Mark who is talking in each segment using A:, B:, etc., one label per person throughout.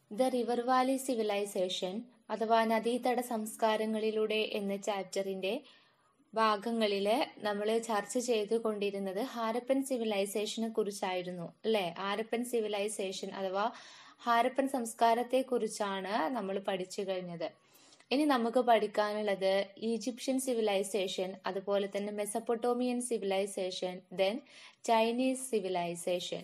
A: the river Valley civilisation അഥവാ നദീതട സംസ്കാരങ്ങളിലൂടെ എന്ന ചാപ്റ്ററിന്റെ ഭാഗങ്ങളില് നമ്മൾ ചർച്ച ചെയ്തുകൊണ്ടിരുന്നത് ഹാരപ്പൻ സിവിലൈസേഷനെ കുറിച്ചായിരുന്നു അല്ലെ ഹാരപ്പൻ സിവിലൈസേഷൻ അഥവാ ഹാരപ്പൻ സംസ്കാരത്തെ കുറിച്ചാണ് നമ്മൾ പഠിച്ചു കഴിഞ്ഞത് ഇനി നമുക്ക് പഠിക്കാനുള്ളത് ഈജിപ്ഷ്യൻ സിവിലൈസേഷൻ അതുപോലെ തന്നെ Mesopotamian civilisation then Chinese civilisation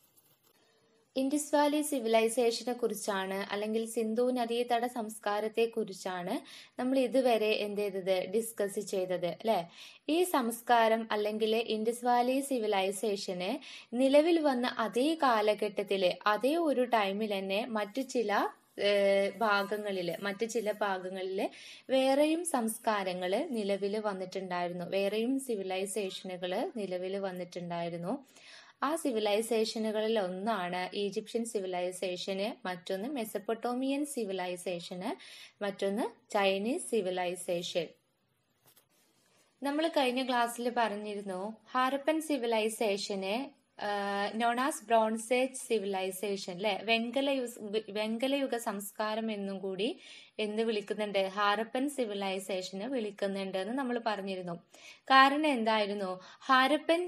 A: Indus valley സിവിലൈസേഷനെ കുറിച്ചാണ് അല്ലെങ്കിൽ സിന്ധു നദീതട സംസ്കാരത്തെ കുറിച്ചാണ് നമ്മൾ ഇതുവരെ എന്ത് ചെയ്തത് ഡിസ്കസ് ചെയ്തത് അല്ലെ ഈ സംസ്കാരം അല്ലെങ്കിൽ ഇൻഡസ് വാലി സിവിലൈസേഷന് നിലവിൽ വന്ന അതേ കാലഘട്ടത്തില് അതേ ഒരു ടൈമിൽ തന്നെ മറ്റു ചില ഭാഗങ്ങളില് മറ്റു ചില ഭാഗങ്ങളില് വേറെയും സംസ്കാരങ്ങൾ നിലവിൽ വന്നിട്ടുണ്ടായിരുന്നു വേറെയും സിവിലൈസേഷനുകൾ നിലവിൽ വന്നിട്ടുണ്ടായിരുന്നു ആ സിവിലൈസേഷനുകളിൽ ഒന്നാണ് ഈജിപ്ഷ്യൻ സിവിലൈസേഷന് മറ്റൊന്ന് മെസപ്പൊട്ടോമിയൻ സിവിലൈസേഷന് മറ്റൊന്ന് ചൈനീസ് സിവിലൈസേഷൻ നമ്മൾ കഴിഞ്ഞ ക്ലാസ്സിൽ പറഞ്ഞിരുന്നു Harappan civilisation known as bronze age civilisation അല്ലെ വെങ്കല വെങ്കലയുഗ സംസ്കാരം എന്നും കൂടി എന്ത് വിളിക്കുന്നുണ്ട് ഹാരപ്പൻ സിവിലൈസേഷന് വിളിക്കുന്നുണ്ട് എന്ന് നമ്മൾ പറഞ്ഞിരുന്നു കാരണം എന്തായിരുന്നു ഹാരപ്പൻ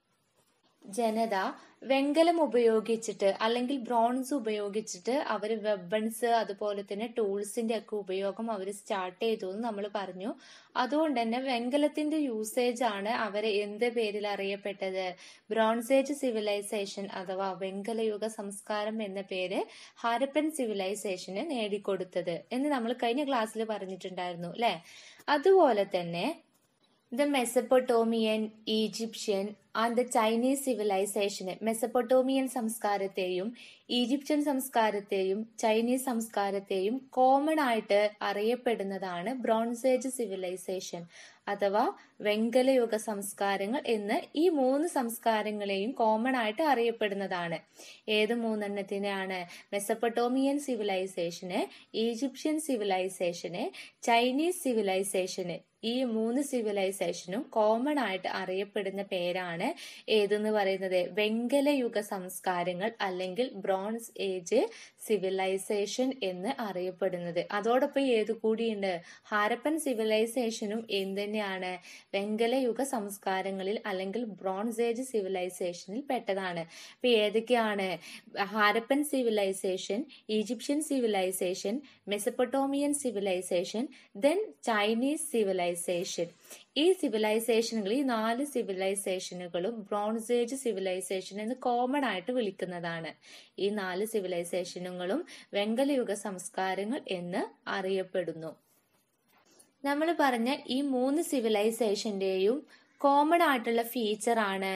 A: ജനത വെങ്കലം ഉപയോഗിച്ചിട്ട് അല്ലെങ്കിൽ ബ്രോൺസ് ഉപയോഗിച്ചിട്ട് അവർ വെബൺസ് അതുപോലെ തന്നെ ടൂൾസിന്റെ ഒക്കെ ഉപയോഗം അവർ സ്റ്റാർട്ട് ചെയ്തു എന്ന് നമ്മൾ പറഞ്ഞു അതുകൊണ്ട് തന്നെ വെങ്കലത്തിന്റെ യൂസേജ് ആണ് അവരെ എന്ത് പേരിൽ അറിയപ്പെട്ടത് ബ്രോൺസേജ് സിവിലൈസേഷൻ അഥവാ വെങ്കലയുഗ സംസ്കാരം എന്ന പേര് ഹാരപ്പൻ സിവിലൈസേഷന് നേടിക്കൊടുത്തത് എന്ന് നമ്മൾ കഴിഞ്ഞ ക്ലാസ്സിൽ പറഞ്ഞിട്ടുണ്ടായിരുന്നു അല്ലെ അതുപോലെ തന്നെ the Mesopotamian Egyptian and the Chinese civilisation Mesopotamian സംസ്കാരത്തെയും ഈജിപ്ഷ്യൻ സംസ്കാരത്തെയും ചൈനീസ് സംസ്കാരത്തെയും കോമൺ ആയിട്ട് അറിയപ്പെടുന്നതാണ് ബ്രോൺസേജ് സിവിലൈസേഷൻ അഥവാ വെങ്കലയുഗ സംസ്കാരങ്ങൾ എന്ന് ഈ മൂന്ന് സംസ്കാരങ്ങളെയും കോമൺ ആയിട്ട് അറിയപ്പെടുന്നതാണ് ഏത് മൂന്നെണ്ണത്തിനാണ് Mesopotamian civilisation Egyptian civilisation Chinese civilisation ഈ മൂന്ന് സിവിലൈസേഷനും കോമൺ ആയിട്ട് അറിയപ്പെടുന്ന പേരാണ് ഏതെന്ന് പറയുന്നത് വെങ്കലയുഗ സംസ്കാരങ്ങൾ അല്ലെങ്കിൽ ബ്രോൺസ് ഏജ് സിവിലൈസേഷൻ എന്ന് അറിയപ്പെടുന്നത് അതോടൊപ്പം ഏത് കൂടിയുണ്ട് ഹാരപ്പൻ സിവിലൈസേഷനും എന്ത് തന്നെയാണ് വെങ്കലയുഗ സംസ്കാരങ്ങളിൽ അല്ലെങ്കിൽ ബ്രോൺസ് ഏജ് സിവിലൈസേഷനിൽ പെട്ടതാണ് അപ്പൊ ഏതൊക്കെയാണ് Harappan civilisation Egyptian civilisation Mesopotamian civilisation then Chinese civilisation ഈ സിവിലൈസേഷനുകൾ ഈ നാല് സിവിലൈസേഷനുകളും ബ്രോൺസ് ഏജ് സിവിലൈസേഷൻ എന്ന് കോമൺ ആയിട്ട് വിളിക്കുന്നതാണ് ഈ നാല് സിവിലൈസേഷനുകളും വെങ്കലയുഗ സംസ്കാരങ്ങൾ എന്ന് അറിയപ്പെടുന്നു നമ്മൾ പറഞ്ഞ ഈ മൂന്ന് സിവിലൈസേഷന്റെയും കോമൺ ആയിട്ടുള്ള ഫീച്ചർ ആണ്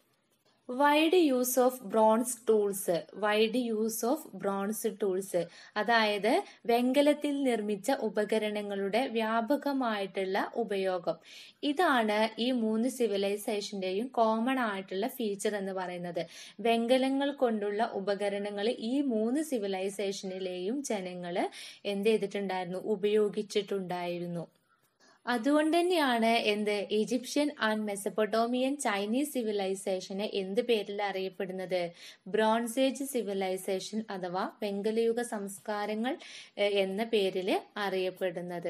A: wide use of bronze tools wide use of bronze tools അതായത് വെങ്കലത്തിൽ നിർമ്മിച്ച ഉപകരണങ്ങളുടെ വ്യാപകമായിട്ടുള്ള ഉപയോഗം ഇതാണ് ഈ മൂന്ന് സിവിലൈസേഷന്റെയും കോമൺ ആയിട്ടുള്ള ഫീച്ചർ എന്ന് പറയുന്നത് വെങ്കലങ്ങൾ കൊണ്ടുള്ള ഉപകരണങ്ങൾ ഈ മൂന്ന് സിവിലൈസേഷനിലെയും ജനങ്ങൾ എന്ത് ചെയ്തിട്ടുണ്ടായിരുന്നു ഉപയോഗിച്ചിട്ടുണ്ടായിരുന്നു അതുകൊണ്ട് തന്നെയാണ് എന്ത് Egyptian and Mesopotamian Chinese civilisation എന്ത് പേരിൽ അറിയപ്പെടുന്നത് ബ്രോൺസേജ് സിവിലൈസേഷൻ അഥവാ വെങ്കലയുഗ സംസ്കാരങ്ങൾ എന്ന പേരിൽ അറിയപ്പെടുന്നത്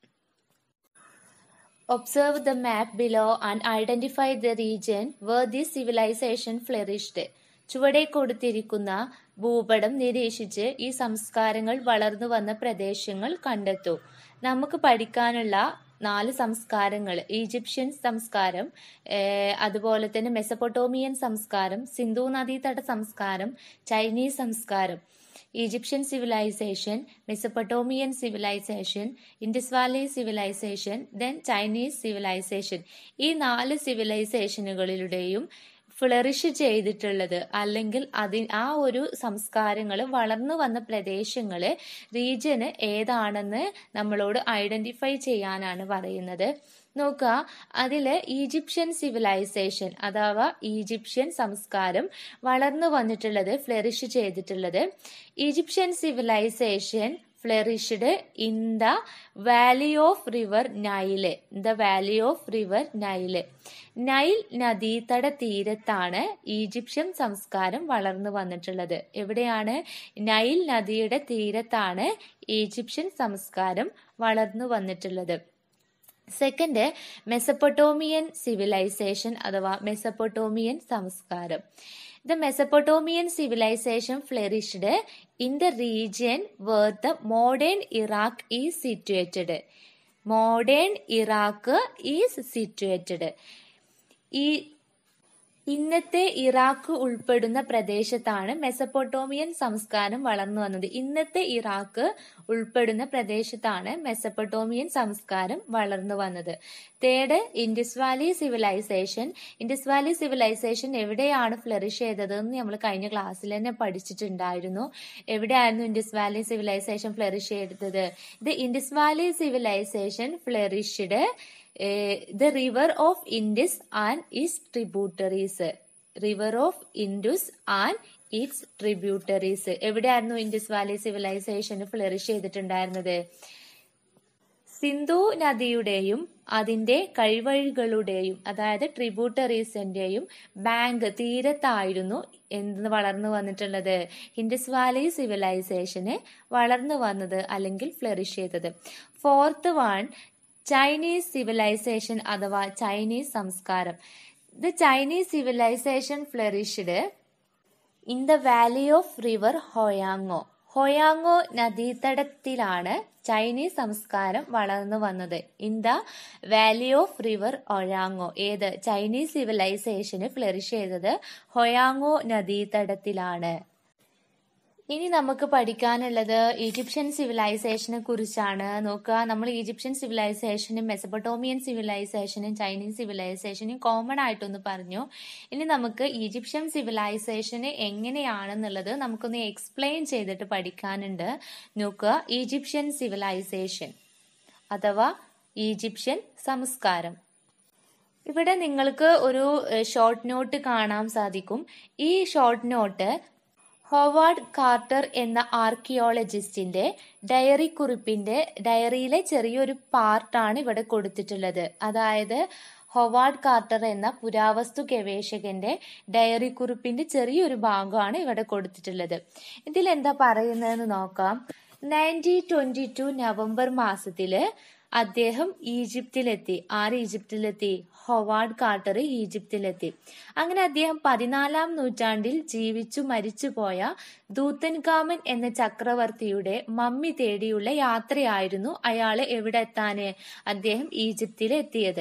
A: observe the map below and identify the region where this civilisation flourished ചുവടെ കൊടുത്തിരിക്കുന്ന ഭൂപടം നിരീക്ഷിച്ച് ഈ സംസ്കാരങ്ങൾ വളർന്നു വന്ന പ്രദേശങ്ങൾ കണ്ടെത്തൂ നമുക്ക് പഠിക്കാനുള്ള നാല് സംസ്കാരങ്ങൾ ഈജിപ്ഷ്യൻ സംസ്കാരം അതുപോലെ തന്നെ മെസപ്പൊട്ടോമിയൻ സംസ്കാരം സിന്ധു നദീതട സംസ്കാരം ചൈനീസ് സംസ്കാരം Egyptian civilisation Mesopotamian civilisation Indus valley civilisation then Chinese civilisation ഈ നാല് സിവിലൈസേഷനുകളിലൂടെയും ഫ്ലറിഷ് ചെയ്തിട്ടുള്ളത് അല്ലെങ്കിൽ അതി ആ ഒരു സംസ്കാരങ്ങൾ വളർന്നു വന്ന പ്രദേശങ്ങള് റീജിയന് ഏതാണെന്ന് നമ്മളോട് ഐഡന്റിഫൈ ചെയ്യാനാണ് പറയുന്നത് നോക്കുക അതില് ഈജിപ്ഷ്യൻ സിവിലൈസേഷൻ അഥവാ ഈജിപ്ഷ്യൻ സംസ്കാരം വളർന്നു വന്നിട്ടുള്ളത് ഫ്ലറിഷ് ചെയ്തിട്ടുള്ളത് Egyptian civilisation flourished in the valley of river Nile the valley of river Nile Nile നദീതട തീരത്താണ് ഈജിപ്ഷ്യൻ സംസ്കാരം വളർന്നു വന്നിട്ടുള്ളത് എവിടെയാണ് നൈൽ നദിയുടെ തീരത്താണ് ഈജിപ്ഷ്യൻ സംസ്കാരം വളർന്നു വന്നിട്ടുള്ളത് സെക്കൻഡ് മെസപ്പൊട്ടോമിയൻ സിവിലൈസേഷൻ അഥവാ മെസപ്പൊട്ടോമിയൻ സംസ്കാരം the Mesopotamian civilisation flourished in the region where the modern Iraq is situated modern Iraq is situated ഈ ഇന്നത്തെ ഇറാഖ് ഉൾപ്പെടുന്ന പ്രദേശത്താണ് മെസപ്പൊട്ടോമിയൻ സംസ്കാരം വളർന്നു വന്നത് ഇന്നത്തെ ഇറാഖ് ഉൾപ്പെടുന്ന പ്രദേശത്താണ് മെസപ്പൊട്ടോമിയൻ സംസ്കാരം വളർന്നു വന്നത് third Indus valley civilisation Indus valley civilisation എവിടെയാണ് ഫ്ലറിഷ് ചെയ്തത് എന്ന് നമ്മൾ കഴിഞ്ഞ ക്ലാസ്സിൽ തന്നെ പഠിച്ചിട്ടുണ്ടായിരുന്നു എവിടെയായിരുന്നു ഇൻഡസ് വാലി സിവിലൈസേഷൻ ഫ്ലറിഷ് ചെയ്തത് ഇത് Indus valley civilisation flourished the river of Indus and its tributaries river of Indus and its tributaries എവിടെയായിരുന്നു ഇൻഡസ് വാലി സിവിലൈസേഷൻ ഫ്ലറിഷ് ചെയ്തിട്ടുണ്ടായിരുന്നത് സിന്ധു നദിയുടെയും അതിന്റെ കഴിവഴികളുടെയും അതായത് ട്രിബ്യൂട്ടറീസിന്റെയും ബാങ്ക് തീരത്തായിരുന്നു എന്ത് വളർന്നു വന്നിട്ടുള്ളത് ഇൻഡസ് വാലി സിവിലൈസേഷന് വളർന്നു വന്നത് അല്ലെങ്കിൽ ഫ്ലറിഷ് ചെയ്തത് ഫോർത്ത് വൺ ചൈനീസ് സിവിലൈസേഷൻ അഥവാ ചൈനീസ് സംസ്കാരം the Chinese civilisation flourished in the valley of river Hwang Ho Hwang Ho നദീതടത്തിലാണ് ചൈനീസ് സംസ്കാരം വളർന്നു വന്നത് in the valley of river Hwang Ho ഏത് ചൈനീസ് സിവിലൈസേഷന് ഫ്ലറിഷ് ചെയ്തത് ഹൊയാങ്ങോ നദീതടത്തിലാണ് ഇനി നമുക്ക് പഠിക്കാനുള്ളത് ഈജിപ്ഷ്യൻ സിവിലൈസേഷനെ കുറിച്ചാണ് നോക്കുക നമ്മൾ ഈജിപ്ഷ്യൻ സിവിലൈസേഷനും മെസപ്പൊട്ടോമിയൻ സിവിലൈസേഷനും ചൈനീസ് സിവിലൈസേഷനും കോമൺ ആയിട്ടൊന്ന് പറഞ്ഞു ഇനി നമുക്ക് ഈജിപ്ഷ്യൻ സിവിലൈസേഷന് എങ്ങനെയാണെന്നുള്ളത് നമുക്കൊന്ന് എക്സ്പ്ലെയിൻ ചെയ്തിട്ട് പഠിക്കാനുണ്ട് നോക്കുക ഈജിപ്ഷ്യൻ സിവിലൈസേഷൻ അഥവാ ഈജിപ്ഷ്യൻ സംസ്കാരം ഇവിടെ നിങ്ങൾക്ക് ഒരു ഷോർട്ട് നോട്ട് കാണാൻ സാധിക്കും ഈ ഷോർട്ട് നോട്ട് ഹോവാർഡ് കാർട്ടർ എന്ന ആർക്കിയോളജിസ്റ്റിന്റെ ഡയറി കുറിപ്പിന്റെ ഡയറിയിലെ ചെറിയൊരു പാർട്ടാണ് ഇവിടെ കൊടുത്തിട്ടുള്ളത് അതായത് ഹൊവാർഡ് കാർട്ടർ എന്ന പുരാവസ്തു ഗവേഷകന്റെ ഡയറി കുറിപ്പിന്റെ ചെറിയൊരു ഭാഗമാണ് ഇവിടെ കൊടുത്തിട്ടുള്ളത് ഇതിൽ എന്താ പറയുന്നതെന്ന് നോക്കാം നയൻറ്റീൻ ട്വന്റി ടു നവംബർ മാസത്തില് അദ്ദേഹം ഈജിപ്തിലെത്തി ആര് ഈജിപ്തിലെത്തി ഹൊവാർഡ് കാർട്ടർ ഈജിപ്തിലെത്തി അങ്ങനെ അദ്ദേഹം പതിനാലാം നൂറ്റാണ്ടിൽ ജീവിച്ചു മരിച്ചുപോയ ദൂത്തൻകാമൻ എന്ന ചക്രവർത്തിയുടെ മമ്മി തേടിയുള്ള യാത്രയായിരുന്നു അയാള് എവിടെ എത്താന് അദ്ദേഹം ഈജിപ്തിലെത്തിയത്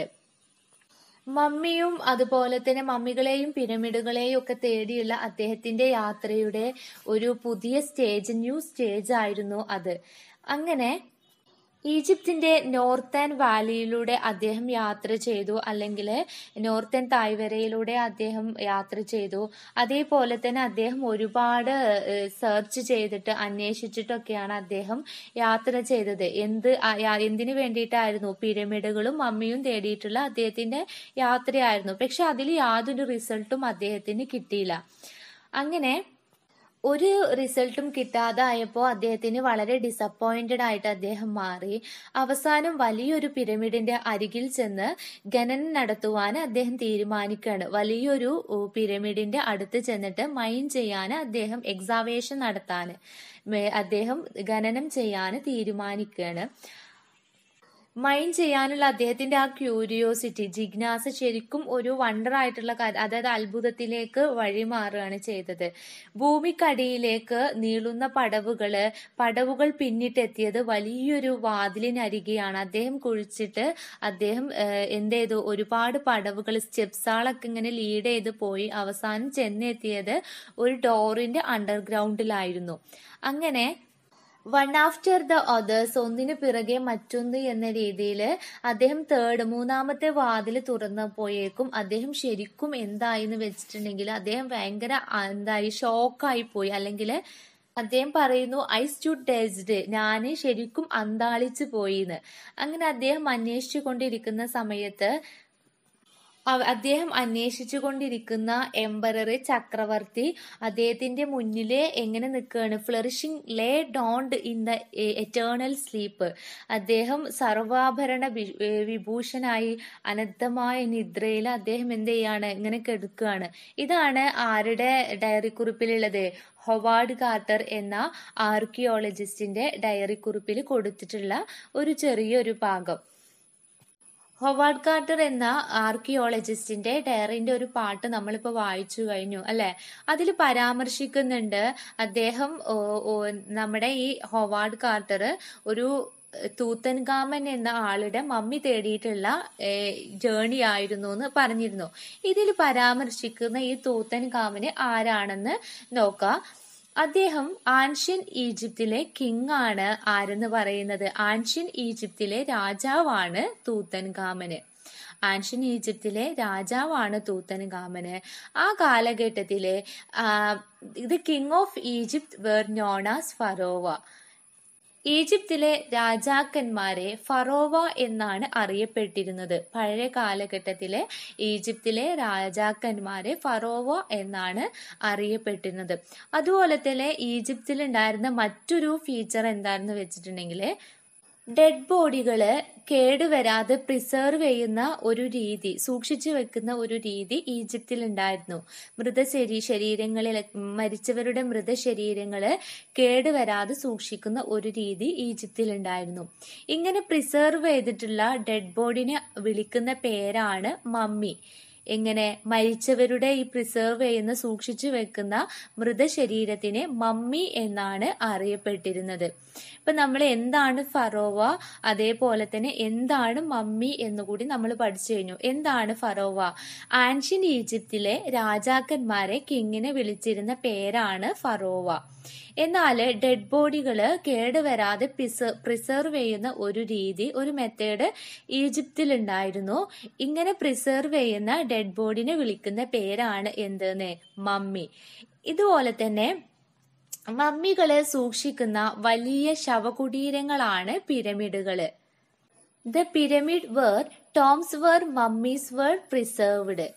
A: മമ്മിയും അതുപോലെ തന്നെ മമ്മികളെയും പിരമിഡുകളെയും ഒക്കെ തേടിയുള്ള അദ്ദേഹത്തിന്റെ യാത്രയുടെ ഒരു പുതിയ സ്റ്റേജ് ന്യൂ സ്റ്റേജ് ആയിരുന്നു അത് അങ്ങനെ ഈജിപ്തിന്റെ നോർത്തേൺ വാലിയിലൂടെ അദ്ദേഹം യാത്ര ചെയ്തു അല്ലെങ്കിൽ നോർത്തേൺ തായ്വരയിലൂടെ അദ്ദേഹം യാത്ര ചെയ്തു അതേപോലെ തന്നെ അദ്ദേഹം ഒരുപാട് സെർച്ച് ചെയ്തിട്ട് അന്വേഷിച്ചിട്ടൊക്കെയാണ് അദ്ദേഹം യാത്ര ചെയ്തത് എന്ത് എന്തിനു വേണ്ടിയിട്ടായിരുന്നു പിരമിഡുകളും മമ്മിയും തേടിയിട്ടുള്ള അദ്ദേഹത്തിന്റെ യാത്രയായിരുന്നു പക്ഷെ അതിൽ യാതൊരു റിസൾട്ടും അദ്ദേഹത്തിന് കിട്ടിയില്ല അങ്ങനെ ഒരു റിസൾട്ടും കിട്ടാതായപ്പോൾ അദ്ദേഹത്തിന് വളരെ ഡിസപ്പോയിന്റഡ് ആയിട്ട് അദ്ദേഹം മാറി അവസാനം വലിയൊരു പിരമിഡിന്റെ അരികിൽ ചെന്ന് ഖനനം നടത്തുവാൻ അദ്ദേഹം തീരുമാനിക്കുകയാണ് വലിയൊരു പിരമിഡിന്റെ അടുത്ത് ചെന്നിട്ട് മൈൻ ചെയ്യാൻ അദ്ദേഹം എക്സാവേഷൻ നടത്താൻ അദ്ദേഹം ഖനനം ചെയ്യാൻ തീരുമാനിക്കുകയാണ് മൈൻ ചെയ്യാനുള്ള അദ്ദേഹത്തിന്റെ ആ ക്യൂരിയോസിറ്റി ജിജ്ഞാസ ശരിക്കും ഒരു വണ്ടർ ആയിട്ടുള്ള കാര്യം അതായത് അത്ഭുതത്തിലേക്ക് വഴിമാറുകയാണ് ചെയ്തത് ഭൂമിക്കടിയിലേക്ക് നീളുന്ന പടവുകള് പടവുകൾ പിന്നിട്ടെത്തിയത് വലിയൊരു വാതിലിനരികെയാണ് അദ്ദേഹം കുഴിച്ചിട്ട് അദ്ദേഹം എന്ത് ചെയ്തു ഒരുപാട് പടവുകൾ സ്റ്റെപ്സാളൊക്കെ ഇങ്ങനെ ലീഡ് ചെയ്ത് പോയി അവസാനം ചെന്നെത്തിയത് ഒരു ഡോറിന്റെ അണ്ടർഗ്രൗണ്ടിലായിരുന്നു അങ്ങനെ വൺ ആഫ്റ്റർ ദ അതേഴ്സ് ഒന്നിനു പിറകെ മറ്റൊന്ന് എന്ന രീതിയിൽ അദ്ദേഹം തേർഡ് മൂന്നാമത്തെ വാതിൽ തുറന്നപ്പോയേക്കും അദ്ദേഹം ശരിക്കും എന്തായെന്ന് വെച്ചിട്ടുണ്ടെങ്കിൽ അദ്ദേഹം ഭയങ്കര എന്തായി ഷോക്കായി പോയി അല്ലെങ്കിൽ അദ്ദേഹം പറയുന്നു ഐ സ്റ്റുഡ് ഡെസ്ഡ് ഞാൻ ശരിക്കും അന്താളിച്ചു പോയിന്ന് അങ്ങനെ അദ്ദേഹം അന്വേഷിച്ചു കൊണ്ടിരിക്കുന്ന സമയത്ത് അവ- അദ്ദേഹം അന്വേഷിച്ചു കൊണ്ടിരിക്കുന്ന എംബറർ ചക്രവർത്തി അദ്ദേഹത്തിന്റെ മുന്നില് എങ്ങനെ നിൽക്കുകയാണ് flourishing lay down in the eternal sleep അദ്ദേഹം സർവാഭരണ വി- ഏ, വിഭൂഷനായി അനന്തമായ നിദ്രയിൽ അദ്ദേഹം എന്ത് ചെയ്യാണ് ഇങ്ങനെ കെടുക്കുകയാണ് ഇതാണ് ആരുടെ ഡയറി കുറിപ്പിലുള്ളത് ഹൊവാർഡ് കാർട്ടർ എന്ന ആർക്കിയോളജിസ്റ്റിന്റെ ഡയറി കുറിപ്പിൽ കൊടുത്തിട്ടുള്ള ഒരു ചെറിയൊരു ഭാഗം ഹൊവാർഡ് കാർട്ടർ എന്ന ആർക്കിയോളജിസ്റ്റിന്റെ ഡയറിന്റെ ഒരു പാട്ട് നമ്മളിപ്പോ വായിച്ചു കഴിഞ്ഞു അല്ലെ അതിൽ പരാമർശിക്കുന്നുണ്ട് അദ്ദേഹം ഓ, ഓ, നമ്മുടെ ഈ ഹൊവാർഡ് കാർട്ടർ ഒരു തൂത്തൻകാമൻ എന്ന ആളുടെ മമ്മി തേടിയിട്ടുള്ള ജേണി ആയിരുന്നു എന്ന് പറഞ്ഞിരുന്നു ഇതിൽ പരാമർശിക്കുന്ന ഈ തൂത്തൻകാമന് ആരാണെന്ന് നോക്കാം അദ്ദേഹം ആൻഷ്യൻ ഈജിപ്തിലെ കിങ് ആണ് ആരെന്ന് പറയുന്നത് ആൻഷ്യൻ ഈജിപ്തിലെ രാജാവാണ് തൂത്തൻകാമന് ആൻഷ്യൻ ഈജിപ്തിലെ രാജാവാണ് തൂത്തൻകാമന് ആ കാലഘട്ടത്തിലെ ആ, ഇത് king of Egypt were known as ഫറോവ ഈജിപ്തിലെ രാജാക്കന്മാരെ ഫറോവ എന്നാണ് അറിയപ്പെട്ടിരുന്നത് പഴയ കാലഘട്ടത്തിലെ ഈജിപ്തിലെ രാജാക്കന്മാരെ ഫറോവ എന്നാണ് അറിയപ്പെട്ടിരുന്നത് അതുപോലെ തന്നെ ഈജിപ്തിൽ ഉണ്ടായിരുന്ന മറ്റൊരു ഫീച്ചർ എന്താണെന്ന് വെച്ചിട്ടുണ്ടെങ്കിൽ ഡെഡ് ബോഡികള് കേടുവരാതെ പ്രിസർവ് ചെയ്യുന്ന ഒരു രീതി സൂക്ഷിച്ചു വെക്കുന്ന ഒരു രീതി ഈജിപ്തിൽ ഉണ്ടായിരുന്നു മൃതശരീ ശരീരങ്ങളിൽ മരിച്ചവരുടെ മൃതശരീരങ്ങള് കേടുവരാതെ സൂക്ഷിക്കുന്ന ഒരു രീതി ഈജിപ്തിൽ ഉണ്ടായിരുന്നു ഇങ്ങനെ പ്രിസർവ് ചെയ്തിട്ടുള്ള ഡെഡ് ബോഡിനെ വിളിക്കുന്ന പേരാണ് മമ്മി എങ്ങനെ മരിച്ചവരുടെ ഈ പ്രിസർവ് ചെയ്യുന്ന സൂക്ഷിച്ചു വെക്കുന്ന മൃതശരീരത്തിനെ മമ്മി എന്നാണ് അറിയപ്പെട്ടിരുന്നത് ഇപ്പൊ നമ്മൾ എന്താണ് ഫറോവ അതേപോലെ തന്നെ എന്താണ് മമ്മി എന്നുകൂടി നമ്മൾ പഠിച്ചു കഴിഞ്ഞു എന്താണ് ഫറോവ ആൻഷ്യൻ ഈജിപ്തിലെ രാജാക്കന്മാരെ കിങ്ങിനെ വിളിച്ചിരുന്ന പേരാണ് ഫറോവ എന്നാൽ ഡെഡ് ബോഡികള് കേടുവരാതെ പ്രിസർവ് ചെയ്യുന്ന ഒരു രീതി ഒരു മെത്തേഡ് ഈജിപ്തിൽ ഉണ്ടായിരുന്നു ഇങ്ങനെ പ്രിസർവ് ചെയ്യുന്ന ഡെഡ് ബോഡിനെ വിളിക്കുന്ന പേരാണ് എന്തെന്ന് മമ്മി ഇതുപോലെ തന്നെ മമ്മികളെ സൂക്ഷിക്കുന്ന വലിയ ശവകുടീരങ്ങളാണ് പിരമിഡുകള് the pyramid were tombs were mummies were preserved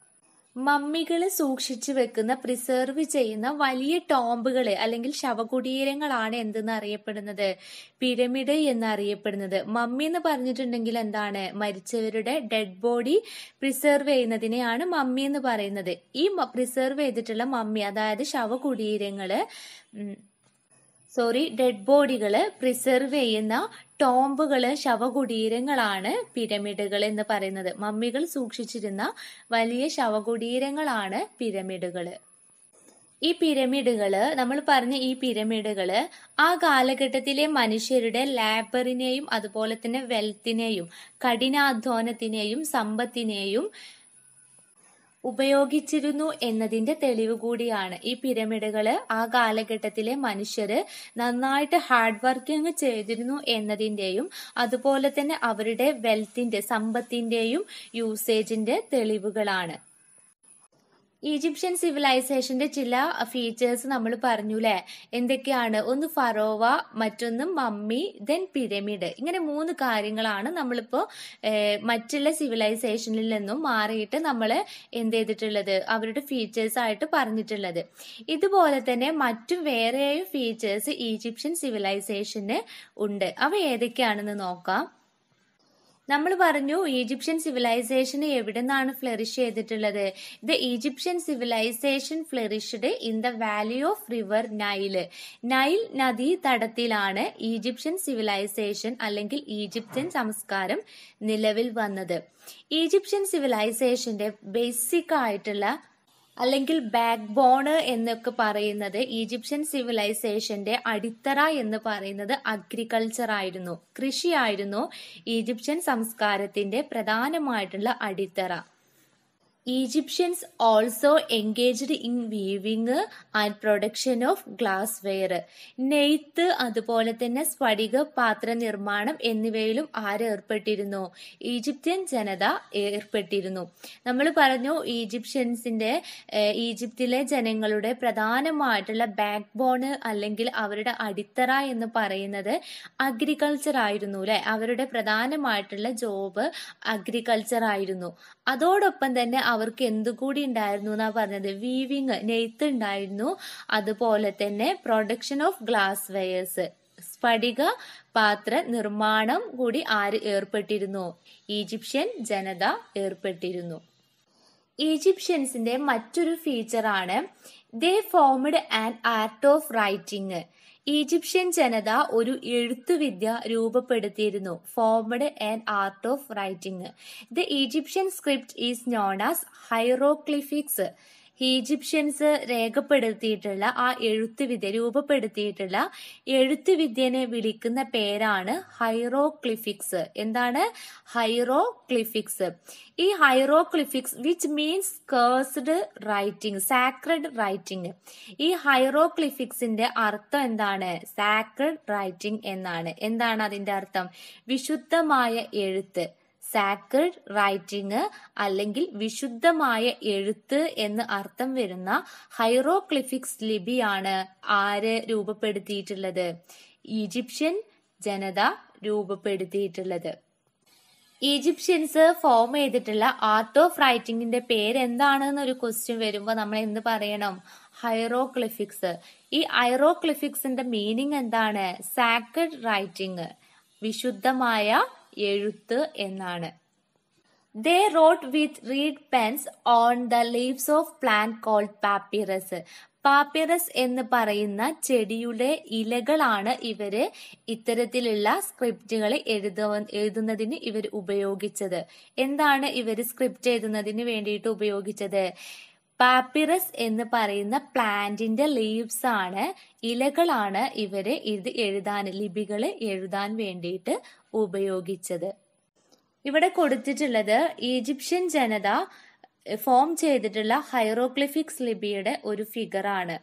A: മമ്മികള് സൂക്ഷിച്ചു വെക്കുന്ന പ്രിസർവ് ചെയ്യുന്ന വലിയ ടോംബുകള് അല്ലെങ്കിൽ ശവകുടീരങ്ങളാണ് എന്തെന്ന് അറിയപ്പെടുന്നത് പിരമിഡ് എന്നറിയപ്പെടുന്നത് മമ്മി എന്ന് പറഞ്ഞിട്ടുണ്ടെങ്കിൽ എന്താണ് മരിച്ചവരുടെ ഡെഡ് ബോഡി പ്രിസർവ് ചെയ്യുന്നതിനെയാണ് മമ്മി എന്ന് പറയുന്നത് ഈ പ്രിസർവ് ചെയ്തിട്ടുള്ള മമ്മി അതായത് ശവകുടീരങ്ങള് ഉം, സോറി ഡെഡ് ബോഡികള് പ്രിസർവ് ചെയ്യുന്ന ടോംബുകള് ശവകുടീരങ്ങളാണ് പിരമിഡുകൾ എന്ന് പറയുന്നത് മമ്മികൾ സൂക്ഷിച്ചിരുന്ന വലിയ ശവകുടീരങ്ങളാണ് പിരമിഡുകള് ഈ പിരമിഡുകള് നമ്മൾ പറഞ്ഞ ഈ പിരമിഡുകള് ആ കാലഘട്ടത്തിലെ മനുഷ്യരുടെ ലാബറിനെയും അതുപോലെ തന്നെ വെൽത്തിനെയും കഠിനാധ്വാനത്തിനെയും സമ്പത്തിനെയും ഉപയോഗിച്ചിരുന്നു എന്നതിന്റെ തെളിവ് കൂടിയാണ് ഈ പിരമിഡുകള് ആ കാലഘട്ടത്തിലെ മനുഷ്യര് നന്നായിട്ട് ഹാർഡ് വർക്കിംഗ് ചെയ്തിരുന്നു എന്നതിന്റെയും അതുപോലെ തന്നെ അവരുടെ വെൽത്തിന്റെ സമ്പത്തിന്റെയും യൂസേജിന്റെ തെളിവുകളാണ് ഈജിപ്ഷ്യൻ സിവിലൈസേഷന്റെ ചില ഫീച്ചേഴ്സ് നമ്മൾ പറഞ്ഞു അല്ലെ എന്തൊക്കെയാണ് ഒന്ന് ഫറോവ മറ്റൊന്ന് മമ്മി ദെൻ പിരമിഡ് ഇങ്ങനെ മൂന്ന് കാര്യങ്ങളാണ് നമ്മളിപ്പോ ഏഹ്, മറ്റുള്ള സിവിലൈസേഷനിൽ നിന്നും മാറിയിട്ട് നമ്മൾ എന്ത് ചെയ്തിട്ടുള്ളത് അവരുടെ ഫീച്ചേഴ്സ് ആയിട്ട് പറഞ്ഞിട്ടുള്ളത് ഇതുപോലെ തന്നെ മറ്റും വേറെയും ഫീച്ചേഴ്സ് ഈജിപ്ഷ്യൻ സിവിലൈസേഷന് ഉണ്ട് അവ ഏതൊക്കെയാണെന്ന് നോക്കാം നമ്മൾ പറഞ്ഞു ഈജിപ്ഷ്യൻ സിവിലൈസേഷൻ എവിടെ നിന്നാണ് ഫ്ലറിഷ് ചെയ്തിട്ടുള്ളത് the Egyptian civilisation flourished in the valley of river Nile Nile നദീ തടത്തിലാണ് ഈജിപ്ഷ്യൻ സിവിലൈസേഷൻ അല്ലെങ്കിൽ ഈജിപ്ഷ്യൻ സംസ്കാരം നിലവിൽ വന്നത് ഈജിപ്ഷ്യൻ സിവിലൈസേഷന്റെ ബേസിക് ആയിട്ടുള്ള അല്ലെങ്കിൽ ബാക്ക് ബോണ് എന്നൊക്കെ പറയുന്നത് ഈജിപ്ഷ്യൻ സിവിലൈസേഷന്റെ അടിത്തറ എന്ന് പറയുന്നത് അഗ്രികൾച്ചർ ആയിരുന്നു കൃഷിയായിരുന്നു ഈജിപ്ഷ്യൻ സംസ്കാരത്തിന്റെ പ്രധാനമായിട്ടുള്ള അടിത്തറ Egyptians also engaged in weaving and production of glassware നെയ്ത്ത് അതുപോലെ തന്നെ സ്ഫടിക പാത്ര നിർമ്മാണം എന്നിവയിലും ആര് ഏർപ്പെട്ടിരുന്നു ഈജിപ്ഷ്യൻ ജനത ഏർപ്പെട്ടിരുന്നു നമ്മൾ പറഞ്ഞു ഈജിപ്ഷ്യൻസിന്റെ ഏഹ്, ഈജിപ്തിലെ ജനങ്ങളുടെ പ്രധാനമായിട്ടുള്ള ബാക്ക് ബോണ് അല്ലെങ്കിൽ അവരുടെ അടിത്തറ എന്ന് പറയുന്നത് അഗ്രികൾച്ചർ ആയിരുന്നു അല്ലെ അവരുടെ പ്രധാനമായിട്ടുള്ള ജോബ് അഗ്രികൾച്ചർ ആയിരുന്നു അതോടൊപ്പം തന്നെ അവർക്ക് എന്തുകൂടി ഉണ്ടായിരുന്നു എന്നാ പറഞ്ഞത് വീവിങ് നെയ്ത്ത് ഉണ്ടായിരുന്നു അതുപോലെ തന്നെ പ്രൊഡക്ഷൻ ഓഫ് ഗ്ലാസ് വെയേഴ്സ് സ്ഫടിക പാത്ര നിർമ്മാണം കൂടി ആര് ഏർപ്പെട്ടിരുന്നു ഈജിപ്ഷ്യൻ ജനത ഏർപ്പെട്ടിരുന്നു ഈജിപ്ഷ്യൻസിന്റെ മറ്റൊരു ഫീച്ചറാണ് they formed an art of writing Egyptian ജനത ഒരു എഴുത്തുവിദ്യ രൂപപ്പെടുത്തിയിരുന്നു formed an art of writing the Egyptian script is known as hieroglyphics Egyptians രേഖപ്പെടുത്തിയിട്ടുള്ള ആ എഴുത്തുവിദ്യ രൂപപ്പെടുത്തിയിട്ടുള്ള എഴുത്തുവിദ്യനെ വിളിക്കുന്ന പേരാണ് ഹൈറോക്ലിഫിക്സ് എന്താണ് ഹൈറോക്ലിഫിക്സ് ഈ hieroglyphics which means cursed writing sacred writing ഈ ഹൈറോക്ലിഫിക്സിന്റെ അർത്ഥം എന്താണ് സാക്രഡ് റൈറ്റിംഗ് എന്നാണ് എന്താണ് അതിന്റെ അർത്ഥം വിശുദ്ധമായ എഴുത്ത് സാക്രഡ് റൈറ്റിംഗ് അല്ലെങ്കിൽ വിശുദ്ധമായ എഴുത്ത് എന്ന് അർത്ഥം വരുന്ന ഹൈറോക്ലിഫിക്സ് ലിപിയാണ് ആര് രൂപപ്പെടുത്തിയിട്ടുള്ളത് ഈജിപ്ഷ്യൻ ജനത രൂപപ്പെടുത്തിയിട്ടുള്ളത് ഈജിപ്ഷ്യൻസ് ഫോം ചെയ്തിട്ടുള്ള ആർട്ട് ഓഫ് റൈറ്റിംഗിന്റെ പേര് എന്താണെന്ന് ഒരു ക്വസ്റ്റ്യൻ വരുമ്പോൾ നമ്മൾ എന്ത് പറയണം ഹൈറോക്ലിഫിക്സ് ഈ ഹൈറോക്ലിഫിക്സിന്റെ മീനിങ് എന്താണ് സാക്രഡ് റൈറ്റിംഗ് വിശുദ്ധമായ എഴുത്ത് എന്നാണ് they wrote with reed pens on the leaves of plant called papyrus papyrus എന്ന് പറയുന്ന ചെടിയുടെ ഇലകളാണ് ഇവര് ഇത്തരത്തിലുള്ള സ്ക്രിപ്റ്റുകൾ എഴുത എഴുതുന്നതിന് ഇവർ ഉപയോഗിച്ചത് എന്താണ് ഇവർ സ്ക്രിപ്റ്റ് എഴുതുന്നതിന് വേണ്ടിയിട്ട് ഉപയോഗിച്ചത് പാപ്പിറസ് എന്ന് പറയുന്ന പ്ലാന്റിന്റെ ലീവ്സ് ആണ് ഇലകളാണ് ഇവര് ഇത് എഴുതാൻ ലിപികൾ എഴുതാൻ വേണ്ടിയിട്ട് ഉപയോഗിച്ചത് ഇവിടെ കൊടുത്തിട്ടുള്ളത് ഈജിപ്ഷ്യൻ ജനത ഫോം ചെയ്തിട്ടുള്ള ഹൈറോഗ്ലിഫിക്സ് ലിപിയുടെ ഒരു ഫിഗറാണ്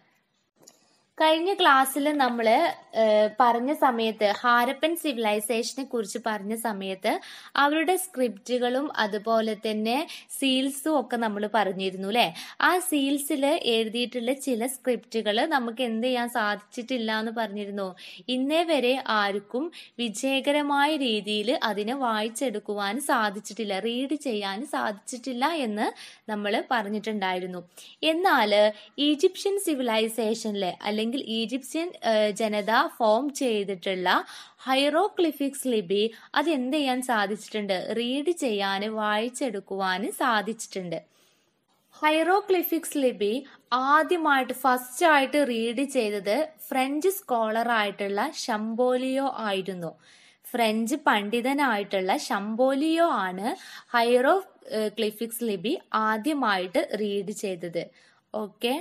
A: കഴിഞ്ഞ ക്ലാസ്സിൽ നമ്മൾ പറഞ്ഞ സമയത്ത് ഹാരപ്പൻ സിവിലൈസേഷനെ കുറിച്ച് പറഞ്ഞ സമയത്ത് അവരുടെ സ്ക്രിപ്റ്റുകളും അതുപോലെ തന്നെ സീൽസും ഒക്കെ നമ്മൾ പറഞ്ഞിരുന്നു അല്ലെ ആ സീൽസിൽ എഴുതിയിട്ടുള്ള ചില സ്ക്രിപ്റ്റുകൾ നമുക്ക് എന്ത് ചെയ്യാൻ സാധിച്ചിട്ടില്ല എന്ന് പറഞ്ഞിരുന്നു ഇന്നേ വരെ ആർക്കും വിജയകരമായ രീതിയിൽ അതിനെ വായിച്ചെടുക്കുവാൻ സാധിച്ചിട്ടില്ല റീഡ് ചെയ്യാൻ സാധിച്ചിട്ടില്ല എന്ന് നമ്മൾ പറഞ്ഞിട്ടുണ്ടായിരുന്നു എന്നാൽ ഈജിപ്ഷ്യൻ സിവിലൈസേഷനിലെ അല്ലെങ്കിൽ ഈജിപ്ഷ്യൻ ഏഹ്, ജനത ഫോം ചെയ്തിട്ടുള്ള ഹൈറോക്ലിഫിക്സ് ലിപി അത് എന്ത് ചെയ്യാൻ സാധിച്ചിട്ടുണ്ട് റീഡ് ചെയ്യാൻ വായിച്ചെടുക്കുവാൻ സാധിച്ചിട്ടുണ്ട് ഹൈറോക്ലിഫിക്സ് ലിപി ആദ്യമായിട്ട് ഫസ്റ്റ് ആയിട്ട് റീഡ് ചെയ്തത് ഫ്രഞ്ച് സ്കോളർ ആയിട്ടുള്ള ഷംബോലിയോ ആയിരുന്നു ഫ്രഞ്ച് പണ്ഡിതനായിട്ടുള്ള ഷംബോലിയോ ആണ് ഹൈറോ ക്ലിഫിക്സ് ലിപി ആദ്യമായിട്ട് റീഡ് ചെയ്തത് ഓക്കെ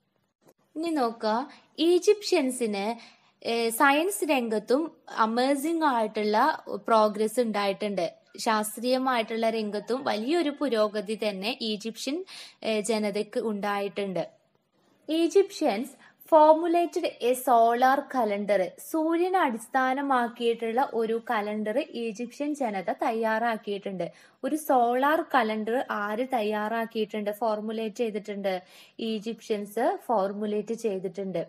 A: ഇനി നോക്കുക ഈജിപ്ഷ്യൻസിന് ഏഹ്, സയൻസ് രംഗത്തും അമേസിംഗ് ആയിട്ടുള്ള പ്രോഗ്രസ് ഉണ്ടായിട്ടുണ്ട് ശാസ്ത്രീയമായിട്ടുള്ള രംഗത്തും വലിയൊരു പുരോഗതി തന്നെ ഈജിപ്ഷ്യൻ ഏഹ്, ജനതയ്ക്ക് ഉണ്ടായിട്ടുണ്ട് Egyptians formulated a solar calendar സൂര്യനെ അടിസ്ഥാനമാക്കിയിട്ടുള്ള ഒരു കലണ്ടർ ഈജിപ്ഷ്യൻ ജനത തയ്യാറാക്കിയിട്ടുണ്ട് ഒരു സോളാർ കലണ്ടർ ആര് തയ്യാറാക്കിയിട്ടുണ്ട് ഫോർമുലേറ്റ് ചെയ്തിട്ടുണ്ട് ഈജിപ്ഷ്യൻസ് ഫോർമുലേറ്റ് ചെയ്തിട്ടുണ്ട്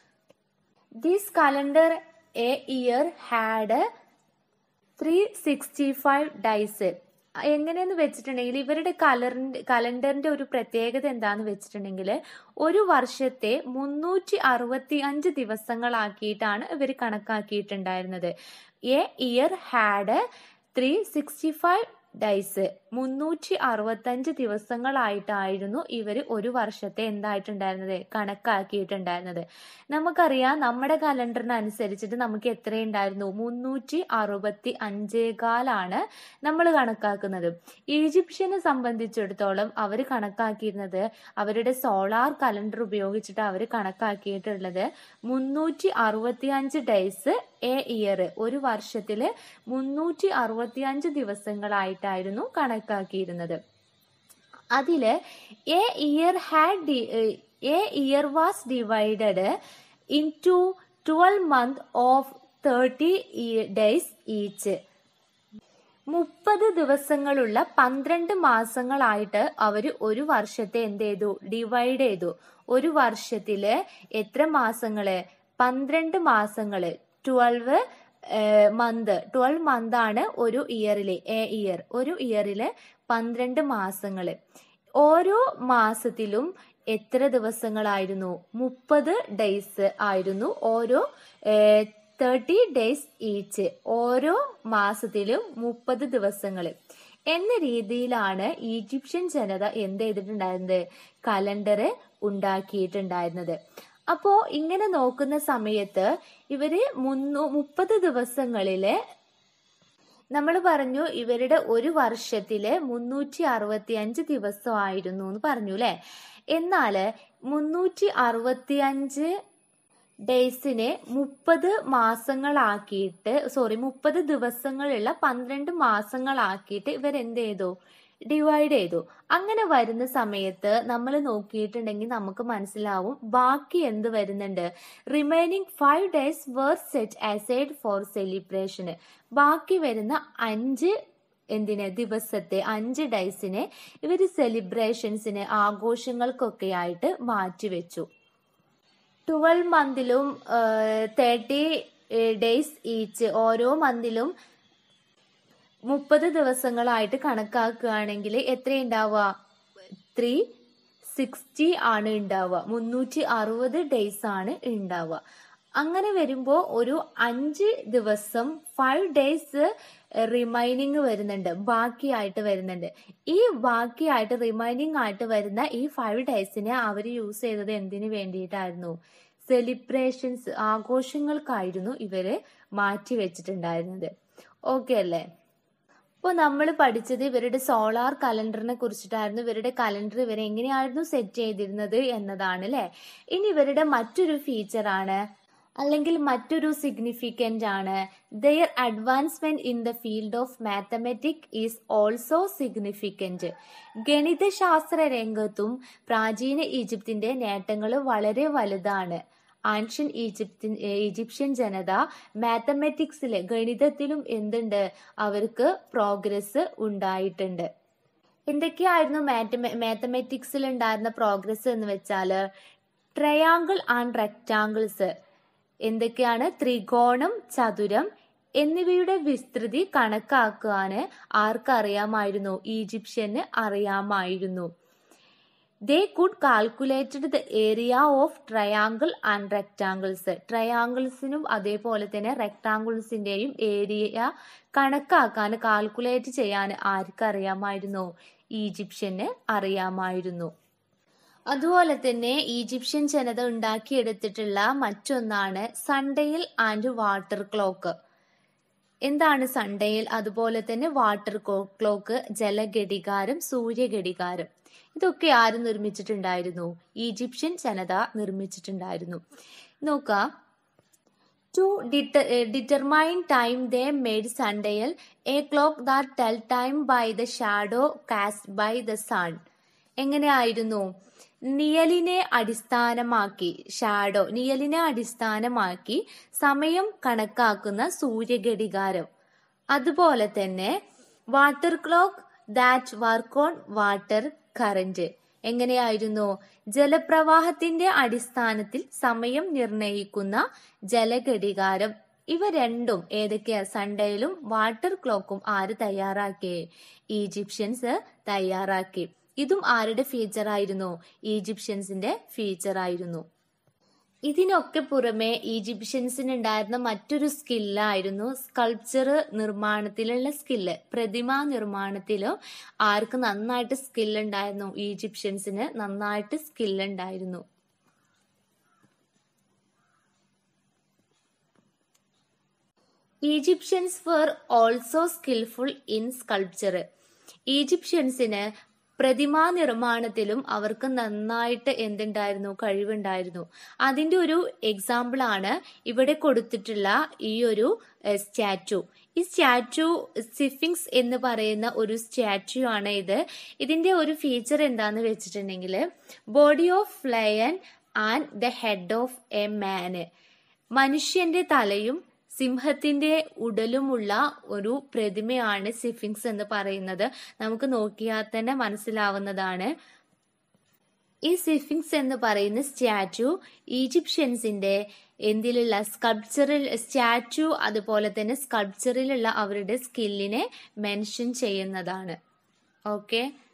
A: this calendar a year had three sixty five days എങ്ങനെയെന്ന് വെച്ചിട്ടുണ്ടെങ്കിൽ ഇവരുടെ കലറിന്റെ കലണ്ടറിന്റെ ഒരു പ്രത്യേകത എന്താന്ന് വെച്ചിട്ടുണ്ടെങ്കിൽ ഒരു വർഷത്തെ മുന്നൂറ്റി അറുപത്തി അഞ്ച് ദിവസങ്ങളാക്കിയിട്ടാണ് ഇവർ കണക്കാക്കിയിട്ടുണ്ടായിരുന്നത് a year had three sixty five days മുന്നൂറ്റി അറുപത്തഞ്ച് ദിവസങ്ങളായിട്ടായിരുന്നു ഇവർ ഒരു വർഷത്തെ എന്തായിട്ടുണ്ടായിരുന്നത് കണക്കാക്കിയിട്ടുണ്ടായിരുന്നത് നമുക്കറിയാം നമ്മുടെ കലണ്ടറിനനുസരിച്ചിട്ട് നമുക്ക് എത്രയുണ്ടായിരുന്നു മുന്നൂറ്റി അറുപത്തി അഞ്ചേകാലാണ് നമ്മൾ കണക്കാക്കുന്നത് ഈജിപ്ഷ്യനെ സംബന്ധിച്ചിടത്തോളം അവർ കണക്കാക്കിയിരുന്നത് അവരുടെ സോളാർ കലണ്ടർ ഉപയോഗിച്ചിട്ട് അവർ കണക്കാക്കിയിട്ടുള്ളത് മുന്നൂറ്റി അറുപത്തി അഞ്ച് ഡേയ്സ് എ ഇയർ ഒരു വർഷത്തില് മുന്നൂറ്റി അറുപത്തി അഞ്ച് ദിവസങ്ങളായിട്ടായിരുന്നു കണക്കാക്കിയിരുന്നത് അതില് a year had a year was divided into twelve month of thirty days each മുപ്പത് ദിവസങ്ങളുള്ള പന്ത്രണ്ട് മാസങ്ങളായിട്ട് അവര് ഒരു വർഷത്തെ എന്ത് ചെയ്തു ഡിവൈഡ് ചെയ്തു ഒരു വർഷത്തില് എത്ര മാസങ്ങള് പന്ത്രണ്ട് മാസങ്ങള് ട്വൽവ് മന്ത് ട്വൽവ് മന്ത് ആണ് ഒരു ഇയറിലെ എ ഇയർ ഒരു ഇയറില് പന്ത്രണ്ട് മാസങ്ങള് ഓരോ മാസത്തിലും എത്ര ദിവസങ്ങളായിരുന്നു മുപ്പത് ഡേയ്സ് ആയിരുന്നു ഓരോ തേർട്ടി ഡേയ്സ് ഈച്ച് ഓരോ മാസത്തിലും മുപ്പത് ദിവസങ്ങൾ എന്ന രീതിയിലാണ് ഈജിപ്ഷ്യൻ ജനത എന്ത് ചെയ്തിട്ടുണ്ടായിരുന്നത് കലണ്ടർ ഉണ്ടാക്കിയിട്ടുണ്ടായിരുന്നത് അപ്പോ ഇങ്ങനെ നോക്കുന്ന സമയത്ത് ഇവര് മുന്നൂ മുപ്പത് ദിവസങ്ങളില് നമ്മൾ പറഞ്ഞു ഇവരുടെ ഒരു വർഷത്തില് മുന്നൂറ്റി അറുപത്തി അഞ്ച് ദിവസമായിരുന്നു എന്ന് പറഞ്ഞു അല്ലെ എന്നാല് മുന്നൂറ്റി അറുപത്തി അഞ്ച് ഡേയ്സിനെ മുപ്പത് മാസങ്ങളാക്കിയിട്ട് സോറി മുപ്പത് ദിവസങ്ങളുള്ള പന്ത്രണ്ട് മാസങ്ങളാക്കിയിട്ട് ഇവരെന്ത് ചെയ്തു ഡിവൈഡ് ചെയ്തു അങ്ങനെ വരുന്ന സമയത്ത് നമ്മൾ നോക്കിയിട്ടുണ്ടെങ്കിൽ നമുക്ക് മനസ്സിലാവും ബാക്കി എന്ത് വരുന്നുണ്ട് remaining five days were set aside for celebration ബാക്കി വരുന്ന അഞ്ച് എന്തിന് ദിവസത്തെ അഞ്ച് ഡേയ്സിനെ ഇവർ സെലിബ്രേഷൻസിന് ആഘോഷങ്ങൾക്കൊക്കെ ആയിട്ട് മാറ്റിവെച്ചു ട്വൽവ് മന്തിലും തേർട്ടി ഡേയ്സ് ഈച്ച് ഓരോ മന്തിലും മുപ്പത് ദിവസങ്ങളായിട്ട് കണക്കാക്കുകയാണെങ്കിൽ എത്ര ഉണ്ടാവുക ത്രീ സിക്സ്റ്റി ആണ് ഉണ്ടാവുക മുന്നൂറ്റി അറുപത് ഡേയ്സ് ആണ് ഉണ്ടാവുക അങ്ങനെ വരുമ്പോൾ ഒരു അഞ്ച് ദിവസം ഫൈവ് ഡേയ്സ് റിമൈനിങ് വരുന്നുണ്ട് ബാക്കിയായിട്ട് വരുന്നുണ്ട് ഈ ബാക്കിയായിട്ട് റിമൈനിങ് ആയിട്ട് വരുന്ന ഈ ഫൈവ് ഡേയ്സിനെ അവർ യൂസ് ചെയ്തത് എന്തിനു വേണ്ടിയിട്ടായിരുന്നു സെലിബ്രേഷൻസ് ആഘോഷങ്ങൾക്കായിരുന്നു ഇവര് മാറ്റി വെച്ചിട്ടുണ്ടായിരുന്നത് ഓക്കെ അല്ലേ അപ്പോൾ നമ്മൾ പഠിച്ചത് ഇവരുടെ സോളാർ കലണ്ടറിനെ കുറിച്ചിട്ടായിരുന്നു ഇവരുടെ കലണ്ടർ ഇവർ എങ്ങനെയായിരുന്നു സെറ്റ് ചെയ്തിരുന്നത് എന്നതാണ് അല്ലെ ഇനി ഇവരുടെ മറ്റൊരു ഫീച്ചറാണ് അല്ലെങ്കിൽ മറ്റൊരു സിഗ്നിഫിക്കൻ്റ് ആണ് their advancement in the field of mathematic is also significant ഗണിതശാസ്ത്ര രംഗത്തും പ്രാചീന ഈജിപ്തിന്റെ നേട്ടങ്ങൾ വളരെ വലുതാണ് ആൻഷ്യൻ ഈജിപ്തിൻ ഈജിപ്ഷ്യൻ ജനത മാത്തമെറ്റിക്സിലെ ഗണിതത്തിലും എന്തുണ്ട് അവർക്ക് പ്രോഗ്രസ് ഉണ്ടായിട്ടുണ്ട് എന്തൊക്കെയായിരുന്നു മാത്തമെറ്റിക്സിൽ ഉണ്ടായിരുന്ന പ്രോഗ്രസ് എന്ന് വെച്ചാല് ട്രയാങ്കിൾ ആൻഡ് റെക്റ്റാങ്കിൾസ് എന്തൊക്കെയാണ് ത്രികോണം ചതുരം എന്നിവയുടെ വിസ്തൃതി കണക്കാക്കാന് ആർക്കറിയാമായിരുന്നു ഈജിപ്ഷ്യന് അറിയാമായിരുന്നു they could calculated the area of triangle and rectangles ട്രയാങ്കിൾസിനും അതേപോലെ തന്നെ റെക്ടാങ്കിൾസിന്റെയും ഏരിയ കണക്കാക്കാൻ കാൽക്കുലേറ്റ് ചെയ്യാൻ ആർക്കറിയാമായിരുന്നു ഈജിപ്ഷ്യന് അറിയാമായിരുന്നു അതുപോലെ തന്നെ ഈജിപ്ഷ്യൻ ജനത ഉണ്ടാക്കിയെടുത്തിട്ടുള്ള മറ്റൊന്നാണ് സൺഡെയിൽ ആൻഡ് വാട്ടർ ക്ലോക്ക് എന്താണ് സൺഡെയിൽ അതുപോലെ തന്നെ വാട്ടർ ക്ലോക്ക് ജലഘടികാരം സൂര്യഘടികാരം ഇതൊക്കെ ആര് നിർമ്മിച്ചിട്ടുണ്ടായിരുന്നു ഈജിപ്ഷ്യൻ ജനത നിർമ്മിച്ചിട്ടുണ്ടായിരുന്നു നോക്കാം to determine time they made sundial a clock that tell time by the shadow cast by the sun എങ്ങനെയായിരുന്നു നിയലിനെ അടിസ്ഥാനമാക്കി ഷാഡോ നിയലിനെ അടിസ്ഥാനമാക്കി സമയം കണക്കാക്കുന്ന സൂര്യഘടികാരം അതുപോലെ തന്നെ water clock that work on water current എങ്ങനെയായിരുന്നു ജലപ്രവാഹത്തിന്റെ അടിസ്ഥാനത്തിൽ സമയം നിർണയിക്കുന്ന ജലഘടികാരം ഇവ രണ്ടും ഏതൊക്കെയാ സൺഡേയിലും വാട്ടർ ക്ലോക്കും ആര് തയ്യാറാക്കി ഈജിപ്ഷ്യൻസ് തയ്യാറാക്കി ഇതും ആരുടെ ഫീച്ചർ ആയിരുന്നു ഈജിപ്ഷ്യൻസിന്റെ ഫീച്ചർ ആയിരുന്നു ഇതിനൊക്കെ പുറമെ ഈജിപ്ഷ്യൻസിന് ഉണ്ടായിരുന്ന മറ്റൊരു സ്കില്ലായിരുന്നു സ്കൾപ്ചർ നിർമ്മാണത്തിലുള്ള സ്കില്ല് പ്രതിമാ നിർമ്മാണത്തിലും ആർക്ക് നന്നായിട്ട് സ്കിൽ ഉണ്ടായിരുന്നു ഈജിപ്ഷ്യൻസിന് നന്നായിട്ട് സ്കിൽ ഉണ്ടായിരുന്നു Egyptians were also skilful in sculpture ഈജിപ്ഷ്യൻസിന് പ്രതിമാ നിർമ്മാണത്തിലും അവർക്ക് നന്നായിട്ട് എന്തുണ്ടായിരുന്നു കഴിവുണ്ടായിരുന്നു അതിന്റെ ഒരു എക്സാമ്പിൾ ആണ് ഇവിടെ കൊടുത്തിട്ടുള്ള ഈ ഒരു സ്റ്റാച്ചു ഈ സ്റ്റാച്ചു സിഫിങ്സ് എന്ന് പറയുന്ന ഒരു സ്റ്റാച്ചു ആണ് ഇത് ഇതിന്റെ ഒരു ഫീച്ചർ എന്താന്ന് വെച്ചിട്ടുണ്ടെങ്കിൽ body of lion and the head of a man മനുഷ്യന്റെ തലയും സിംഹത്തിന്റെ ഉടലുമുള്ള ഒരു പ്രതിമയാണ് സിഫിങ്സ് എന്ന് പറയുന്നത് നമുക്ക് നോക്കിയാൽ തന്നെ മനസ്സിലാവുന്നതാണ് ഈ സിഫിങ്സ് എന്ന് പറയുന്ന സ്റ്റാച്ചു ഈജിപ്ഷ്യൻസിന്റെ എന്തിലുള്ള സ്കൾപ്ചറിൽ സ്റ്റാച്ചു അതുപോലെ തന്നെ സ്കൾപ്ചറിലുള്ള അവരുടെ സ്കില്ലിനെ മെൻഷൻ ചെയ്യുന്നതാണ് ഓക്കെ